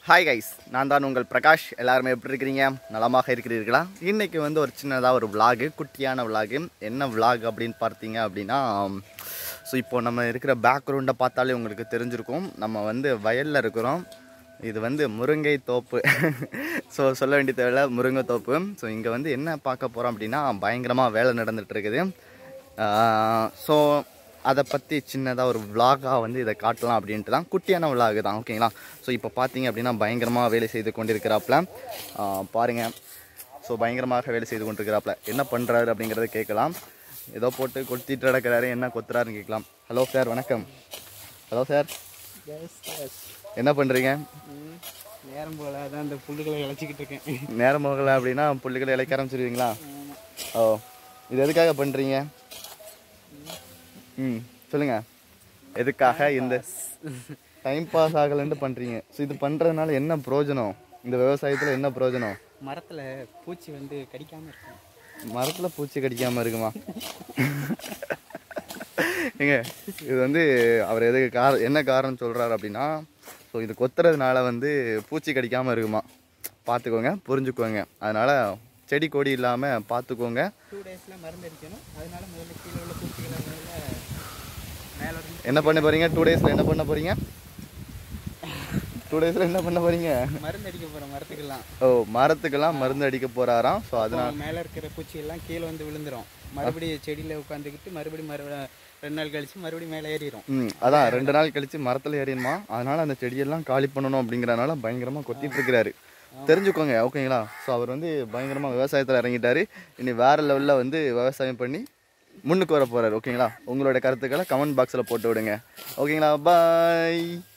hi guys நான் தான் உங்கள் பிரகாஷ் எல்லாருமே எப்படி இருக்கிறீங்க நலமாக இருக்கிறீர்களா இன்றைக்கி வந்து ஒரு சின்னதாக ஒரு vlog குட்டியான vlog என்ன vlog அப்படின்னு பார்த்தீங்க அப்படின்னா ஸோ இப்போ நம்ம இருக்கிற பேக்ரவுண்டை பார்த்தாலே உங்களுக்கு தெரிஞ்சிருக்கும் நம்ம வந்து வயலில் இருக்கிறோம் இது வந்து முருங்கை தோப்பு ஸோ சொல்ல வேண்டிய தேவையில்ல முருங்கை தோப்பு ஸோ இங்கே வந்து என்ன பார்க்க போகிறோம் அப்படின்னா பயங்கரமாக வேலை நடந்துட்டு இருக்குது ஸோ அதை பற்றி சின்னதாக ஒரு விலாகாக வந்து இதை காட்டலாம் அப்படின்ட்டு தான் குட்டியான விலாகு தான் ஓகேங்களா ஸோ இப்போ பார்த்தீங்க அப்படின்னா பயங்கரமாக வேலை செய்து கொண்டிருக்கிறாப்புல பாருங்கள் ஸோ பயங்கரமாக வேலை செய்து கொண்டிருக்கிறாப்புல என்ன பண்ணுறாரு அப்படிங்கிறத கேட்கலாம் ஏதோ போட்டு கொத்திட்டு நடக்கிறாரு என்ன கொத்துறாருன்னு கேட்கலாம் ஹலோ சார் வணக்கம் ஹலோ சார் எஸ் எஸ் என்ன பண்ணுறீங்க நேரம் போல அதான் அந்த புல்லுகளை இழைச்சிக்கிட்டு இருக்கேன் நேரம் போகலை அப்படின்னா புள்ளிகளை இழைக்க ஆரம்பிச்சிருவீங்களா ஓ இது எதுக்காக பண்ணுறீங்க ம் சொல்லுங்கள் எதுக்காக இந்த டைம் பாஸ் ஆகலைன்னு பண்ணுறீங்க ஸோ இது பண்ணுறதுனால என்ன பிரயோஜனம் இந்த விவசாயத்தில் என்ன பிரயோஜனம் மரத்தில் பூச்சி வந்து கடிக்காம இருக்கும் மரத்தில் பூச்சி கடிக்காமல் இருக்குமா ஏங்க இது வந்து அவர் எதுக்கு கார என்ன காரணம் சொல்கிறாரு அப்படின்னா ஸோ இது கொத்துறதுனால வந்து பூச்சி கடிக்காமல் இருக்குமா பார்த்துக்கோங்க புரிஞ்சுக்கோங்க அதனால் செடி கொடி இல்லாமல் பார்த்துக்கோங்க டூ டேஸில் மருந்து அடிக்கணும் அதனால முதல்ல கீழே உள்ள பூச்சிகளை முதல்ல மேலே இருந்து என்ன பண்ண போகிறீங்க டூ டேஸில் என்ன பண்ண போகிறீங்க டூ டேஸில் என்ன பண்ண போகிறீங்க மருந்து அடிக்க போகிறோம் மரத்துக்கெல்லாம் ஓ மரத்துக்கெல்லாம் மருந்து அடிக்க போகிறாராம் ஸோ அதனால் அப்போ மேலே இருக்கிற பூச்சி எல்லாம் கீழே வந்து விழுந்துரும் மறுபடியும் செடியில் உட்காந்துக்கிட்டு மறுபடியும் மறு ரெண்டு நாள் கழிச்சு மறுபடியும் மேலே ஏறிடும் ம் அதான் ரெண்டு நாள் கழிச்சு மரத்தில் ஏறிடுமா அதனால அந்த செடியெல்லாம் காலி பண்ணணும் அப்படிங்கிறனால பயங்கரமாக கொத்திட்டு இருக்கிறாரு தெரிஞ்சுக்கோங்க ஓகேங்களா ஸோ அவர் வந்து பயங்கரமாக விவசாயத்தில் இறங்கிட்டாரு இனி வேற லெவலில் வந்து விவசாயம் பண்ணி முன்னுக்கு வர போறாரு ஓகேங்களா உங்களோட கருத்துக்களை கமெண்ட் பாக்ஸில் போட்டு விடுங்க ஓகேங்களா பாய்